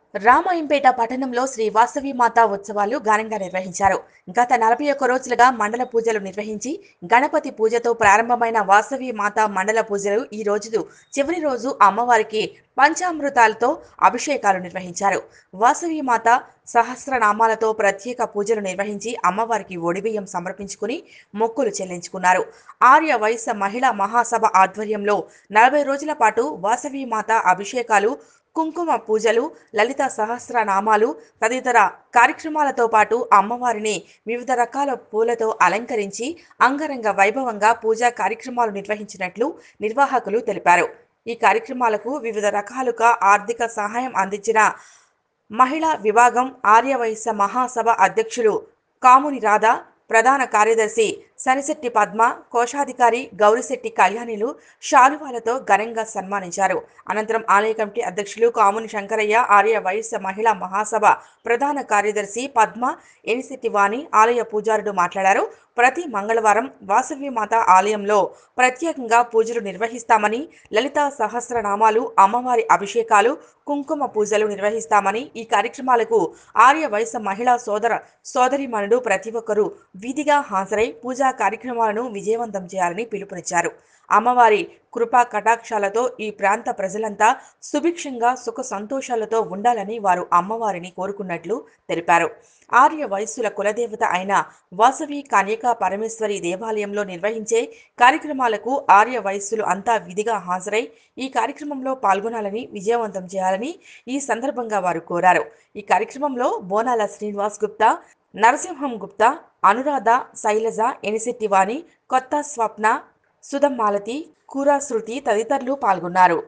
రామాయంపేట పట్టణంలో శ్రీ వాసవి మాతా ఉత్సవాలు ఘనంగా నిర్వహించారు గత నలభై ఒక్క రోజులుగా మండల పూజలు నిర్వహించి గణపతి పూజతో ప్రారంభమైన వాసవి మాతా మండల పూజలు ఈ రోజు చివరి రోజు అమ్మవారికి పంచామృతాలతో అభిషేకాలు నిర్వహించారు వాసవి మాత సహస్రనామాలతో ప్రత్యేక పూజలు నిర్వహించి అమ్మవారికి ఒడిబియ్యం సమర్పించుకుని మొక్కులు చెల్లించుకున్నారు ఆర్య వైశ్య మహిళా మహాసభ ఆధ్వర్యంలో నలభై రోజుల పాటు వాసవి మాత అభిషేకాలు కుంకుమ పూజలు లలిత సహస్రనామాలు తదితర కార్యక్రమాలతో పాటు అమ్మవారిని వివిధ రకాల పూలతో అలంకరించి అంగరంగ వైభవంగా పూజా కార్యక్రమాలు నిర్వహించినట్లు నిర్వాహకులు తెలిపారు ఈ కార్యక్రమాలకు వివిధ రకాలుగా ఆర్థిక సహాయం అందించిన మహిళా విభాగం ఆర్యవైశ్య మహాసభ అధ్యక్షులు కాముని రాధా ప్రధాన కార్యదర్శి సనిశెట్టి పద్మ కోశాధికారి గౌరిశెట్టి కళ్యాణిలు శాలువాలతో ఘనంగా సన్మానించారు అనంతరం ఆలయ కమిటీ అధ్యక్షులు కాముని శంకరయ్య ఆర్య వైశ్య మహిళా మహాసభ ప్రధాన కార్యదర్శి పద్మ ఎనిశెట్టి వాణి ఆలయ పూజారుడు మాట్లాడారు ప్రతి మంగళవారం వాసవి మాత ఆలయంలో ప్రత్యేకంగా పూజలు నిర్వహిస్తామని లలిత సహస్రనామాలు అమ్మవారి అభిషేకాలు కుంకుమ పూజలు నిర్వహిస్తామని ఈ కార్యక్రమాలకు ఆర్య వైశ్య మహిళా సోదర సోదరిమణుడు ప్రతి ఒక్కరూ విధిగా హాజరై పూజా కార్యక్రమాలను విజయవంతం చేయాలని పిలుపునిచ్చారు అమ్మవారి కృపా కటాక్షాలతో ఈ ప్రాంత ప్రజలంతా సుభిక్షంగా సుఖ సంతోషాలతో ఉండాలని వారు అమ్మవారిని కోరుకున్నట్లు తెలిపారు ఆర్య వయస్సుల కులదేవత అయిన వాసవి కన్యకా పరమేశ్వరి దేవాలయంలో నిర్వహించే కార్యక్రమాలకు ఆర్య వయస్సులు అంతా విధిగా హాజరై ఈ కార్యక్రమంలో పాల్గొనాలని విజయవంతం చేయాలని ఈ సందర్భంగా వారు కోరారు ఈ కార్యక్రమంలో బోనాల శ్రీనివాస్ గుప్తా నరసింహం గుప్తా అనురాధ శైలజ ఎనిశెట్టివాణి కొత్త స్వప్న సుధమ్మాలతి కూరా శృతి తదితరులు పాల్గొన్నారు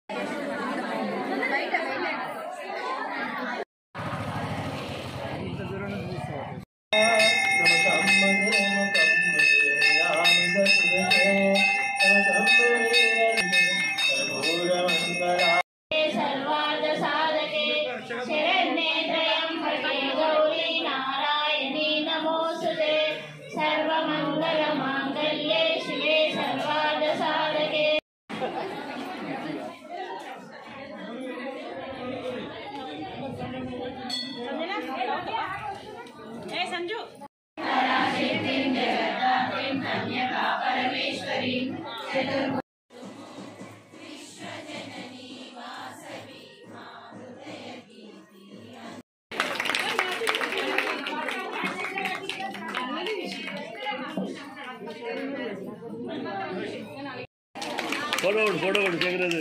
सर्वार्थसाधके शरण्ये त्र्यम्बके गौरी नारायणी नमोऽस्तुते सर्वमङ्गलमाङ्गल्ये शिवे सर्वार्थसाधके ఏ సంజు ఫోటో కొడు ఫోటో కొడు కెమెరా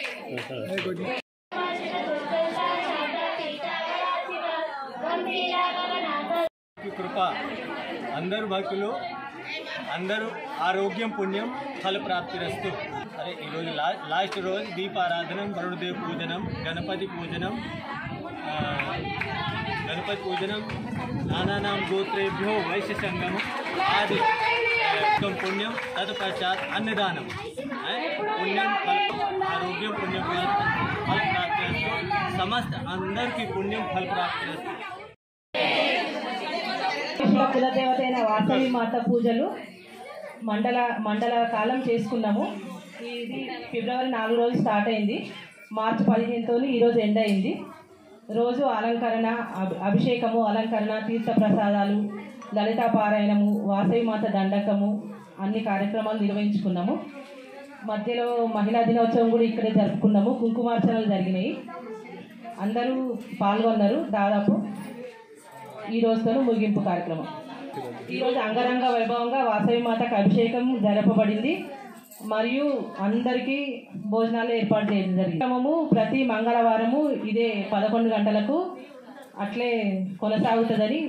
ఈ కృప అందరు భక్తులు అందరూ ఆరోగ్యం పుణ్యం ఫలప్రాప్తిరస్తు అరే ఈరోజు లా లాస్ట్ రోజు దీపారాధన వరుణదేవ పూజనం గణపతి పూజనం ఆ, గణపతి పూజనం నానానాం గోత్రేభ్యో వైశ్య సంగమం ఆది ఆ, పుణ్యం తత్పశ్చాత్ అన్నదానం ఆ, పుణ్యం ఫల ఆరోగ్యం పుణ్యం ఫల ఫలప్రాప్తిరస్తు సమస్త అందరికీ పుణ్యం ఫలప్రాప్తిరస్తు కృష్ణ కులదేవత అయిన వాసవి మాత పూజలు మండల మండల కాలం చేసుకున్నాము ఇది ఫిబ్రవరి నాలుగు రోజులు స్టార్ట్ అయింది మార్చి పదిహేనుతో ఈరోజు ఎండ్ అయింది రోజు అలంకరణ అభి- అభిషేకము అలంకరణ తీర్థ ప్రసాదాలు లలితా పారాయణము వాసవి మాత దండకము అన్ని కార్యక్రమాలు నిర్వహించుకున్నాము మధ్యలో మహిళా దినోత్సవం కూడా ఇక్కడే జరుపుకున్నాము కుంకుమార్చనలు జరిగినాయి అందరూ పాల్గొన్నారు దాదాపు ఈ రోజుతో ముగింపు కార్యక్రమం ఈ రోజు అంగరంగ వైభవంగా వాసవి మాతకు అభిషేకం జరపబడింది మరియు అందరికీ భోజనాలు ఏర్పాటు చేయడం జరిగింది క్రమము ప్రతి మంగళవారము ఇదే పదకొండు గంటలకు అట్లే కొనసాగుతుందని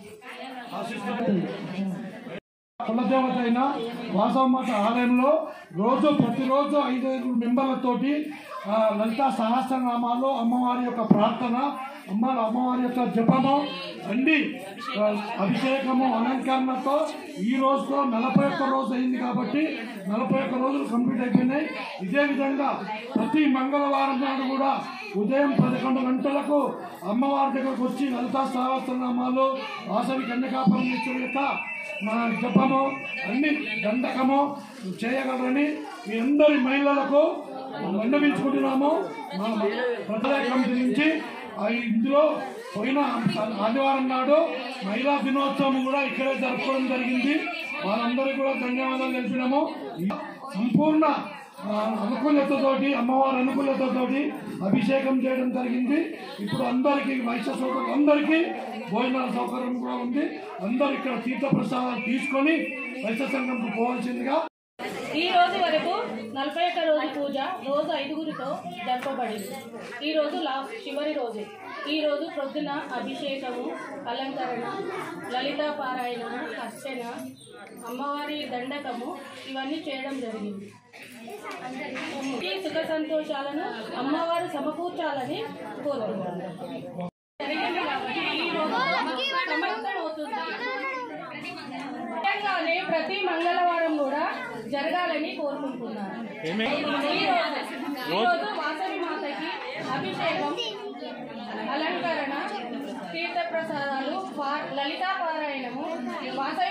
కులదేవత అయిన వాసవమాత ఆలయంలో రోజు ప్రతిరోజు ఐదైదు మెంబర్లతోటి ఆ, లలితా సహస్రనామాలు అమ్మవారి యొక్క ప్రార్థన అమ్మ అమ్మవారి యొక్క జపము అన్ని ఆ, అభిషేకము అలంకరణతో ఈ రోజుతో నలభై ఒక్క రోజు అయింది కాబట్టి నలభై ఒక్క రోజులు కంప్లీట్ అయిపోయినాయి ఇదే విధంగా ప్రతి మంగళవారం నాడు కూడా ఉదయం పదకొండు గంటలకు అమ్మవారి దగ్గరకు వచ్చి లలితా సహస్రనామాలు వాసవి కన్యకాపరమేశ్వరి యొక్క మన జపము అన్ని దండకము చేయగలరని మీ అందరి మహిళలకు విన్నవించుకుంటున్నాము మా ప్రజల కమిటీ నుంచి ఆ ఇందులో పోయిన ఆదివారం నాడు మహిళా దినోత్సవం కూడా ఇక్కడే జరుపుకోవడం జరిగింది వారందరికీ కూడా ధన్యవాదాలు తెలిపినాము సంపూర్ణ ఆ, అనుకూలతతోటి అమ్మవారి అనుకూలతతోటి అభిషేకం చేయడం జరిగింది ఇప్పుడు అందరికీ వైశ్య సౌకర్యం అందరికీ భోజనాల సౌకర్యం కూడా ఉంది అందరు ఇక్కడ తీర్థ ప్రసాదాలు తీసుకొని వైశ్య సంఘంకు పోవాల్సిందిగా ఈ రోజు వరకు నలభై ఒక్క రోజు పూజ రోజు ఐదుగురితో జరపబడింది ఈ రోజు లాస్ట్ చివరి రోజు ఈ రోజు ప్రొద్దున అభిషేకము అలంకరణ లలితా పారాయణము అర్చన అమ్మవారి దండకము ఇవన్నీ చేయడం జరిగింది ఈ సుఖ సంతోషాలను అమ్మవారు సమకూర్చాలని కోరుకుంటున్నాను జరిగింది కాబట్టి ఈ రోజు సమర్థం అవుతుంది ముఖ్యంగానే ప్రతి మంగళవారం కూడా జరగాలని కోరుకుంటున్నాను ఈరోజు ఈరోజు వాసవి మాతకి అభిషేకం అలంకరణ తీర్థ ప్రసాదాలు పా- లలితా పారాయణము వాసవి